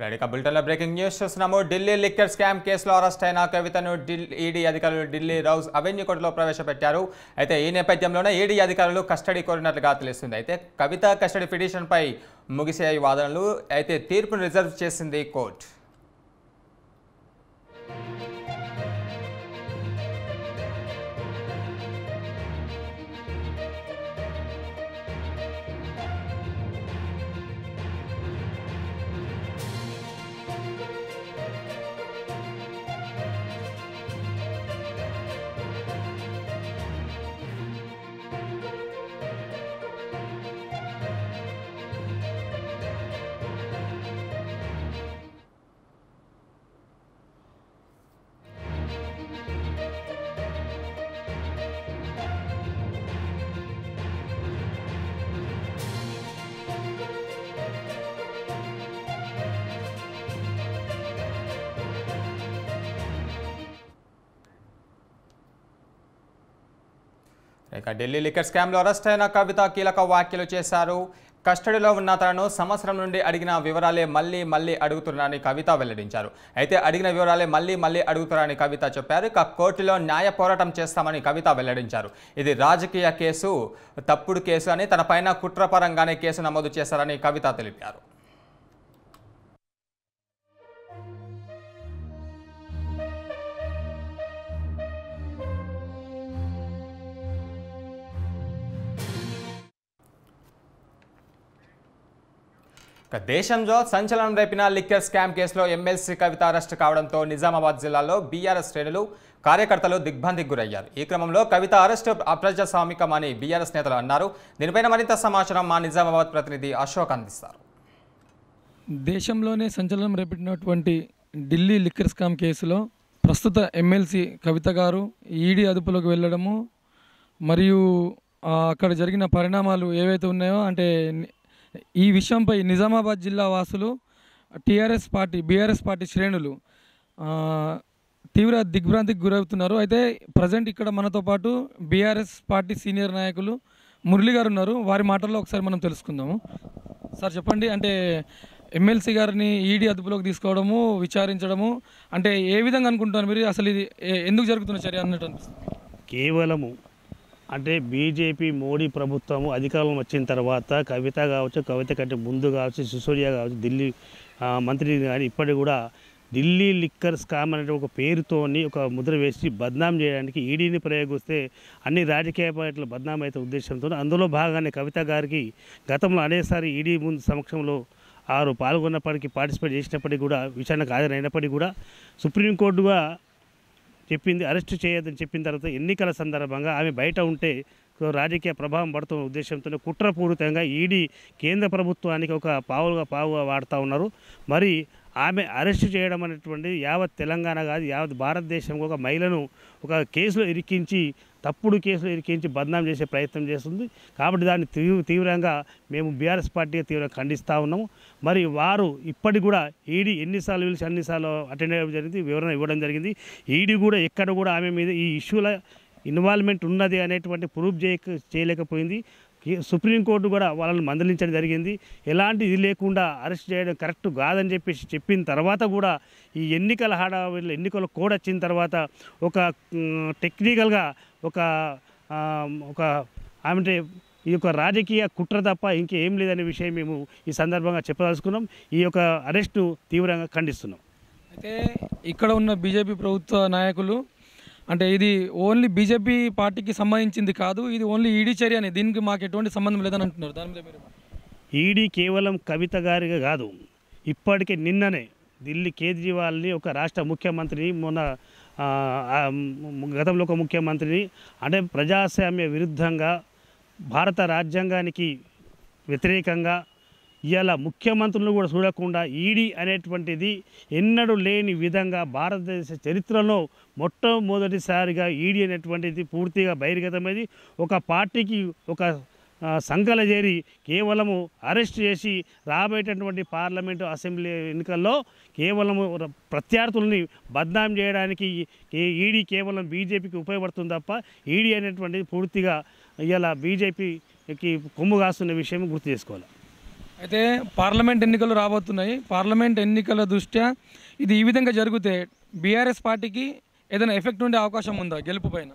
ఇక బులెటిన్లో breaking news చూస్తున్నాము ఢిల్లీ లిక్కర్ స్కామ్ కేసులో అరెస్ట్ అయిన కవితను ఢిల్లీ ఈడీ అధికారులు ఢిల్లీ రౌజ్ అవెన్యూ కోర్టులో ప్రవేశపెట్టారు అయితే ఈ నేపథ్యంలోనే ఈడీ అధికారులు కస్టడీ కోరినట్లుగా తెలుస్తుంది అయితే కవిత కస్టడీ పిటిషన్పై ముగిసే ఈ వాదనలు అయితే తీర్పును రిజర్వ్ చేసింది కోర్టు ఇక ఢిల్లీ లిక్కర్ స్కామ్లో అరెస్ట్ అయిన కవిత కీలక వ్యాఖ్యలు చేశారు కస్టడీలో ఉన్న తనను సంవత్సరం నుండి అడిగిన వివరాలే మళ్ళీ మళ్ళీ అడుగుతున్నారని కవిత వెల్లడించారు అయితే అడిగిన వివరాలే మళ్ళీ మళ్ళీ అడుగుతున్నారని కవిత చెప్పారు ఇక కోర్టులో న్యాయ పోరాటం చేస్తామని కవిత వెల్లడించారు ఇది రాజకీయ కేసు తప్పుడు కేసు అని తనపైన కుట్రపరంగానే కేసు నమోదు చేశారని కవిత తెలిపారు ఇక దేశంలో సంచలనం రేపిన లిక్కర్ స్కామ్ కేసులో ఎమ్మెల్సీ కవిత అరెస్టు కావడంతో నిజామాబాద్ జిల్లాలో బీఆర్ఎస్ శ్రేణులు కార్యకర్తలు దిగ్భ్రాంతికి గురయ్యారు ఈ క్రమంలో కవిత అరెస్టు అప్రజాస్వామికమని బీఆర్ఎస్ నేతలు అన్నారు దీనిపైన మరింత సమాచారం మా నిజామాబాద్ ప్రతినిధి అశోక్ అందిస్తారు దేశంలోనే సంచలనం రేపినటువంటి ఢిల్లీ లిక్కర్ స్కామ్ కేసులో ప్రస్తుత ఎమ్మెల్సీ కవిత గారు ఈడీ అదుపులోకి వెళ్ళడము మరియు ఆ, అక్కడ జరిగిన పరిణామాలు ఏవైతే ఉన్నాయో అంటే ని- ఈ విషయంపై నిజామాబాద్ జిల్లా వాసులు టీఆర్ఎస్ పార్టీ బీఆర్ఎస్ పార్టీ శ్రేణులు ఆ, తీవ్ర దిగ్భ్రాంతికి గురవుతున్నారు అయితే ప్రజెంట్ ఇక్కడ మనతో పాటు బీఆర్ఎస్ పార్టీ సీనియర్ నాయకులు మురళి గారు ఉన్నారు వారి మాటల్లో ఒకసారి మనం తెలుసుకుందాము సార్ చెప్పండి అంటే ఎమ్మెల్సీ గారిని ఈడీ అదుపులోకి తీసుకోవడము విచారించడము అంటే ఏ విధంగా అనుకుంటున్నారు మీరు అసలు ఇది ఏ- ఎందుకు జరుగుతున్న చర్య అన్నట్టు అనిపిస్తుంది కేవలము అంటే బీజేపీ మోడీ ప్రభుత్వము అధికారంలో వచ్చిన తర్వాత కవిత కావచ్చు కవిత కంటే ముందు కావచ్చు సిసోడియా కావచ్చు ఢిల్లీ ఆ, మంత్రి కానీ ఇప్పటికి కూడా ఢిల్లీ లిక్కర్ స్కామ్ అనే ఒక పేరుతోని ఒక ముద్ర వేసి బద్నాం చేయడానికి ఈడీని ప్రయోగిస్తే అన్ని రాజకీయ పార్టీలు బద్నాం అయితే ఉద్దేశంతో అందులో భాగంగానే కవిత గారికి గతంలో అనేసారి ఈడీ ముందు సమక్షంలో ఆరు పాల్గొన్నప్పటికీ పార్టిసిపేట్ చేసినప్పటికీ కూడా విచారణకు హాజరైనప్పటికీ కూడా సుప్రీంకోర్టుగా చెప్పింది అరెస్ట్ చేయొద్దని చెప్పిన తర్వాత ఎన్నికల సందర్భంగా ఆమె బయట ఉంటే సో రాజకీయ ప్రభావం పడుతున్న ఉద్దేశంతో కుట్రపూరితంగా ఈడీ కేంద్ర ప్రభుత్వానికి ఒక పావులుగా పావుగా వాడుతూ ఉన్నారు మరి ఆమె అరెస్ట్ చేయడం అనేటువంటి యావత్ తెలంగాణ కాదు యావత్ భారతదేశం ఒక మహిళను ఒక కేసులో ఇరికించి తప్పుడు కేసులో ఇరికించి బద్నాం చేసే ప్రయత్నం చేస్తుంది కాబట్టి దాన్ని తీవ్ర తీవ్రంగా మేము బీఆర్ఎస్ పార్టీగా తీవ్రంగా ఖండిస్తూ ఉన్నాము మరి వారు ఇప్పటికి కూడా ఈడీ ఎన్నిసార్లు పిలిచి అన్నిసార్లు అటెండ్ అవ్వడం జరిగింది వివరణ ఇవ్వడం జరిగింది ఈడీ కూడా ఎక్కడ కూడా ఆమె మీద ఈ ఇష్యూల ఇన్వాల్వ్మెంట్ ఉన్నది అనేటువంటి ప్రూఫ్ చేయక చేయలేకపోయింది ఈ సుప్రీంకోర్టు కూడా వాళ్ళని మందలించడం జరిగింది ఎలాంటి ఇది లేకుండా అరెస్ట్ చేయడం కరెక్ట్ కాదని చెప్పేసి చెప్పిన తర్వాత కూడా ఈ ఎన్నికల హడావిడిలో ఎన్నికల కోడ్ వచ్చిన తర్వాత ఒక మ్, టెక్నికల్గా ఒక ఆ, ఒక ఆమె ఈ యొక్క రాజకీయ కుట్ర తప్ప ఇంకేం లేదనే విషయం మేము ఈ సందర్భంగా చెప్పదలుచుకున్నాం ఈ యొక్క అరెస్ట్ను తీవ్రంగా ఖండిస్తున్నాం అయితే ఇక్కడ ఉన్న బీజేపీ ప్రభుత్వ నాయకులు అంటే ఇది ఓన్లీ బీజేపీ పార్టీకి సంబంధించింది కాదు ఇది ఓన్లీ ఈడీ చర్య అని దీనికి మాకు ఎటువంటి సంబంధం లేదని అంటున్నారు దాని మీద మీరు ఈడీ కేవలం కవిత గారిగా కాదు ఇప్పటికే నిన్ననే ఢిల్లీ కేజ్రీవాల్ని ఒక రాష్ట్ర ముఖ్యమంత్రిని మొన్న ఆ, ఆ, మ్, గతంలో ఒక ముఖ్యమంత్రిని అంటే ప్రజాస్వామ్య విరుద్ధంగా భారత రాజ్యాంగానికి వ్యతిరేకంగా ఇవాళ ముఖ్యమంత్రులను కూడా చూడకుండా ఈడీ అనేటువంటిది ఎన్నడూ లేని విధంగా భారతదేశ చరిత్రలో మొట్టమొదటిసారిగా ఈడీ అనేటువంటిది పూర్తిగా బహిర్గతమైంది ఒక పార్టీకి ఒక ఆ, సంఘాల చేరి కేవలము అరెస్ట్ చేసి రాబోయేటటువంటి పార్లమెంటు అసెంబ్లీ ఎన్నికల్లో కేవలము ర- ప్రత్యర్థుల్ని బద్నాం చేయడానికి ఈ- ఈడీ కేవలం బీజేపీకి ఉపయోగపడుతుంది తప్ప ఈడీ అనేటువంటిది పూర్తిగా ఇవాళ బీజేపీకి కొమ్ము కాస్తున్న విషయం గుర్తు చేసుకోవాలి అయితే పార్లమెంట్ ఎన్నికలు రాబోతున్నాయి పార్లమెంట్ ఎన్నికల దృష్ట్యా ఇది ఈ విధంగా జరిగితే బీఆర్ఎస్ పార్టీకి ఏదైనా ఎఫెక్ట్ ఉండే అవకాశం ఉందా గెలుపు పైన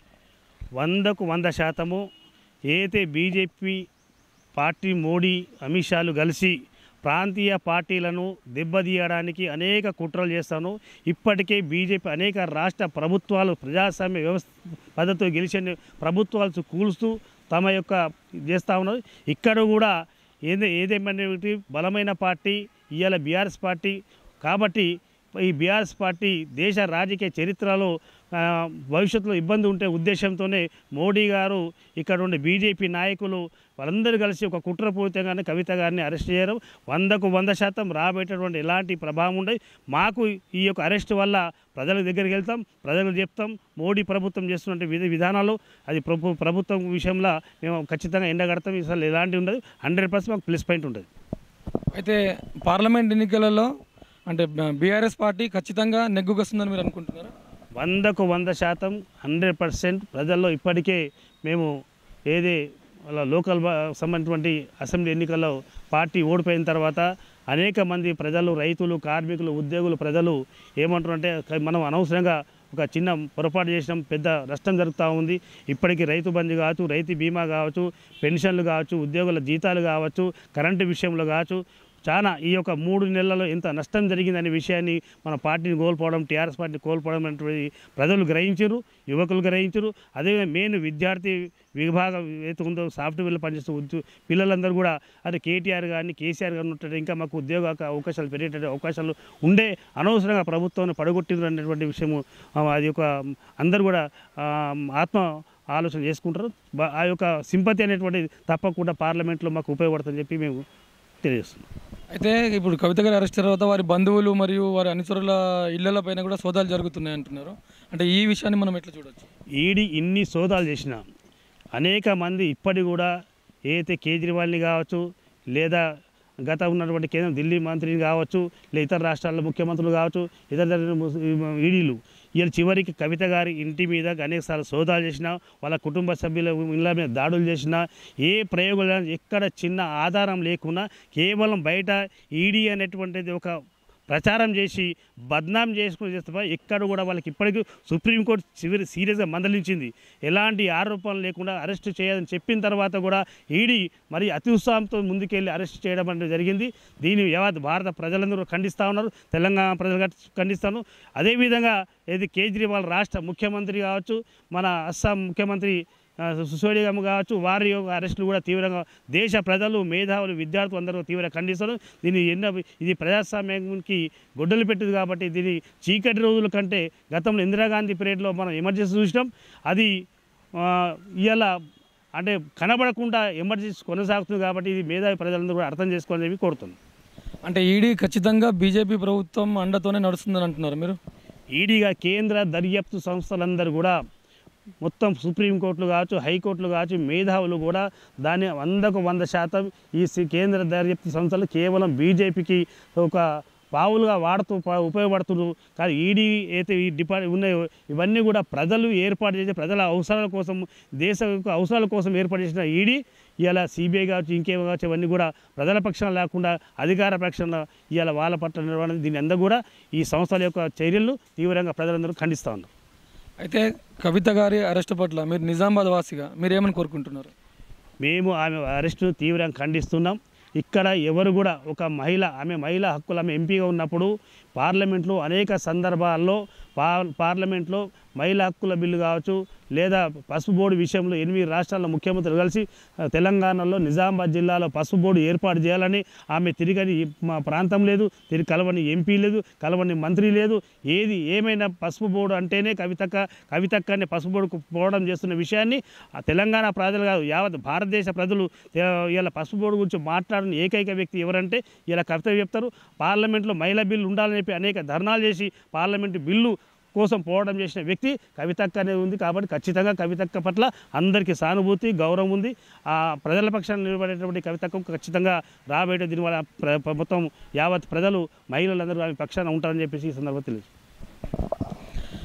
వందకు వంద శాతము ఏదైతే బీజేపీ పార్టీ మోడీ అమిత్ షాలు కలిసి ప్రాంతీయ పార్టీలను దెబ్బతీయడానికి అనేక కుట్రలు చేస్తాను ఇప్పటికే బీజేపీ అనేక రాష్ట్ర ప్రభుత్వాలు ప్రజాస్వామ్య వ్యవస్థ పద్ధతితో గెలిచిన ప్రభుత్వాలు కూలుస్తూ తమ యొక్క చేస్తూ ఉన్నారు ఇక్కడ కూడా ఏదే ఏదేమైనటువంటి బలమైన పార్టీ ఇవాళ బీఆర్ఎస్ పార్టీ కాబట్టి ఈ బీఆర్ఎస్ పార్టీ దేశ రాజకీయ చరిత్రలో ఆ, భవిష్యత్తులో ఇబ్బంది ఉంటే ఉద్దేశంతోనే మోడీ గారు ఇక్కడ ఉండే బీజేపీ నాయకులు వాళ్ళందరూ కలిసి ఒక కుట్రపూరితంగానే కవిత గారిని అరెస్ట్ చేయడం వందకు వంద శాతం రాబోయేటటువంటి ఎలాంటి ప్రభావం ఉండదు మాకు ఈ యొక్క అరెస్ట్ వల్ల ప్రజల దగ్గరికి వెళ్తాం ప్రజలకు చెప్తాం మోడీ ప్రభుత్వం చేస్తున్న విధి విధానాలు అది ప్రభు ప్రభుత్వం విషయంలో మేము ఖచ్చితంగా ఎండగడతాం అసలు ఎలాంటి ఉండదు హండ్రెడ్ పర్సెంట్ మాకు ప్లస్ పాయింట్ ఉంటుంది అయితే పార్లమెంట్ ఎన్నికలలో అంటే బీఆర్ఎస్ పార్టీ ఖచ్చితంగా నెగ్గుకొస్తుందని మీరు అనుకుంటున్నారా వందకు వంద శాతం హండ్రెడ్ పర్సెంట్ ప్రజల్లో ఇప్పటికే మేము ఏది వాళ్ళ లోకల్ బా- సంబంధించినటువంటి అసెంబ్లీ ఎన్నికల్లో పార్టీ ఓడిపోయిన తర్వాత అనేక మంది ప్రజలు రైతులు కార్మికులు ఉద్యోగులు ప్రజలు ఏమంటారంటే క- మనం అనవసరంగా ఒక చిన్న పొరపాటు చేసినాం పెద్ద నష్టం జరుగుతూ ఉంది ఇప్పటికీ రైతు బంధు కావచ్చు రైతు బీమా కావచ్చు పెన్షన్లు కావచ్చు ఉద్యోగుల జీతాలు కావచ్చు కరెంటు విషయంలో కావచ్చు చాలా ఈ యొక్క మూడు నెలల్లో ఎంత నష్టం జరిగిందనే విషయాన్ని మన పార్టీని కోల్పోవడం టీఆర్ఎస్ పార్టీని కోల్పోవడం అనేటువంటి ప్రజలు గ్రహించారు యువకులు గ్రహించారు అదే మెయిన్ విద్యార్థి విభాగం ఏదైతే ఉందో సాఫ్ట్వేర్లో పనిచేస్తున్న ఉద్యో పిల్లలందరూ కూడా అదే కేటీఆర్ కానీ కేసీఆర్ గారిని ఉంటే ఇంకా మాకు ఉద్యోగ అవకాశాలు పెరిగేట అవకాశాలు ఉండే అనవసరంగా ప్రభుత్వాన్ని పడగొట్టిండ్రు అనేటువంటి విషయము ఆ, అది ఒక అందరూ కూడా ఆ, ఆత్మ ఆలోచన చేసుకుంటారు బ- ఆ యొక్క సింపతి అనేటువంటిది తప్పకుండా పార్లమెంట్లో మాకు ఉపయోగపడుతుందని చెప్పి మేము తెలియజేస్తున్నాం అయితే ఇప్పుడు కవిత గారి అరెస్ట్ తర్వాత వారి బంధువులు మరియు వారి అనుచరుల ఇళ్ల పైన కూడా సోదాలు జరుగుతున్నాయి అంటున్నారు అంటే ఈ విషయాన్ని మనం ఎట్లా చూడొచ్చు ఈడీ ఇన్ని సోదాలు చేసిన అనేక మంది ఇప్పటి కూడా ఏదైతే కేజ్రీవాల్ని కావచ్చు లేదా గత ఉన్నటువంటి కేంద్రం ఢిల్లీ మంత్రిని కావచ్చు లేదా ఇతర రాష్ట్రాల ముఖ్యమంత్రులు కావచ్చు ఇతర ఈడీలు వీళ్ళు చివరికి కవిత గారి ఇంటి మీద అనేకసార్లు సోదాలు చేసినా వాళ్ళ కుటుంబ సభ్యుల ఇళ్ళ మీద దాడులు చేసినా ఏ ప్రయోగాలు ఎక్కడ చిన్న ఆధారం లేకున్నా కేవలం బయట ఈడీ అనేటువంటిది ఒక ప్రచారం చేసి బద్నాం చేసుకుని చేస్తే ఎక్కడ కూడా వాళ్ళకి ఇప్పటికీ సుప్రీంకోర్టు చివరి సీరియస్గా మందలించింది ఎలాంటి ఆరోపణలు లేకుండా అరెస్ట్ చేయాలని చెప్పిన తర్వాత కూడా ఈడీ మరి అతి ఉత్సాహంతో ముందుకెళ్ళి అరెస్ట్ చేయడం అనేది జరిగింది దీన్ని యావత్ భారత ప్రజలందరూ ఖండిస్తూ ఉన్నారు తెలంగాణ ప్రజలు గట్- ఖండిస్తాను అదేవిధంగా ఏది కేజ్రీవాల్ రాష్ట్ర ముఖ్యమంత్రి కావచ్చు మన అస్సాం ముఖ్యమంత్రి ఆ, సిసోడియా కావచ్చు వారి యొక్క అరెస్టులు కూడా తీవ్రంగా దేశ ప్రజలు మేధావులు విద్యార్థులు అందరూ తీవ్రంగా ఖండిస్తారు దీన్ని ఎన్నో ఇది ప్రజాస్వామ్యానికి గొడ్డలు పెట్టింది కాబట్టి దీని చీకటి రోజుల కంటే గతంలో ఇందిరాగాంధీ పీరియడ్లో మనం ఎమర్జెన్సీ చూసినాం అది ఇవాళ అంటే కనబడకుండా ఎమర్జెన్సీ కొనసాగుతుంది కాబట్టి ఇది మేధావి ప్రజలందరూ కూడా అర్థం చేసుకోవాలని చెప్పి కోరుతున్నాం అంటే ఈడీ ఖచ్చితంగా బీజేపీ ప్రభుత్వం అండతోనే నడుస్తుందని అంటున్నారు మీరు ఈడీగా కేంద్ర దర్యాప్తు సంస్థలందరూ కూడా మొత్తం సుప్రీంకోర్టులు కావచ్చు హైకోర్టులు కావచ్చు మేధావులు కూడా దాన్ని వందకు వంద శాతం ఈ సి- కేంద్ర దర్యాప్తు సంస్థలు కేవలం బీజేపీకి ఒక పావులుగా వాడుతూ ప- ఉపయోగపడుతున్నారు కానీ ఈడీ అయితే ఈ డిపార్ట్ ఉన్నాయో ఇవన్నీ కూడా ప్రజలు ఏర్పాటు చేసే ప్రజల అవసరాల కోసం దేశ యొక్క అవసరాల కోసం ఏర్పాటు చేసిన ఈడీ ఇవాళ సిబిఐ కావచ్చు ఇంకేమో కావచ్చు ఇవన్నీ కూడా ప్రజల పక్షాన లేకుండా అధికార పక్షాన ఇవాళ వాళ్ళ పట్ల నిర్వహణ దీని అందరూ కూడా ఈ సంస్థల యొక్క చర్యలు తీవ్రంగా ప్రజలందరూ ఖండిస్తూ ఉన్నారు అయితే కవిత గారి అరెస్ట్ పట్ల మీరు నిజామాబాద్ వాసిగా మీరు ఏమని కోరుకుంటున్నారు మేము ఆమె అరెస్టును తీవ్రంగా ఖండిస్తున్నాం ఇక్కడ ఎవరు కూడా ఒక మహిళ ఆమె మహిళా హక్కులు ఆమె ఎంపీగా ఉన్నప్పుడు పార్లమెంట్లో అనేక సందర్భాల్లో పా పార్లమెంట్లో మహిళా హక్కుల బిల్లు కావచ్చు లేదా పసుపు బోర్డు విషయంలో ఎనిమిది రాష్ట్రాల ముఖ్యమంత్రులు కలిసి ఆ, తెలంగాణలో నిజామాబాద్ జిల్లాలో పసుపు బోర్డు ఏర్పాటు చేయాలని ఆమె తిరిగని మా ప్రాంతం లేదు తిరిగి కలవని ఎంపీ లేదు కలవని మంత్రి లేదు ఏది ఏమైనా పసుపు బోర్డు అంటేనే కవితక్క కవితక్కనే పసుపు బోర్డుకు పోవడం చేస్తున్న విషయాన్ని ఆ తెలంగాణ ప్రజలు కాదు యావత్ భారతదేశ ప్రజలు ఇలా పసుపు బోర్డు గురించి మాట్లాడిన ఏకైక వ్యక్తి ఎవరంటే ఇలా కవిత చెప్తారు పార్లమెంట్లో మహిళా బిల్లు ఉండాలని చెప్పి అనేక ధర్నాలు చేసి పార్లమెంటు బిల్లు కోసం పోవడం చేసిన వ్యక్తి కవితక్క అనేది ఉంది కాబట్టి ఖచ్చితంగా కవితక్క పట్ల అందరికీ సానుభూతి గౌరవం ఉంది ఆ ప్రజల పక్షాన్ని నిలబడేటువంటి కవితకు ఖచ్చితంగా రాబోయే దీనివల్ల ప్ర- ప్ర- మొత్తం యావత్ ప్రజలు మహిళలందరూ ఆమె పక్షాన ఉంటారని చెప్పేసి ఈ సందర్భంగా తెలియదు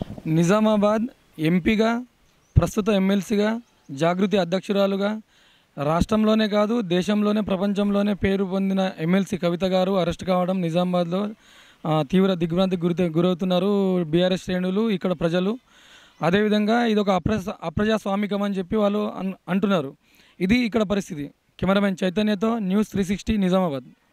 నిజామాబాద్ ఎంపీగా ప్రస్తుత ఎమ్మెల్సీగా జాగృతి అధ్యక్షురాలుగా రాష్ట్రంలోనే కాదు దేశంలోనే ప్రపంచంలోనే పేరు పొందిన ఎమ్మెల్సీ కవిత గారు అరెస్ట్ కావడం నిజామాబాద్లో ఆ, తీవ్ర దిగ్భ్రాంతికి గురి గురవుతున్నారు బీఆర్ఎస్ శ్రేణులు ఇక్కడ ప్రజలు అదేవిధంగా ఇది ఒక అప్ర అప్రజాస్వామికం అని చెప్పి వాళ్ళు అన్ అంటున్నారు ఇది ఇక్కడ పరిస్థితి కెమెరామెన్ చైతన్యతో న్యూస్ త్రీ సిక్స్టీ నిజామాబాద్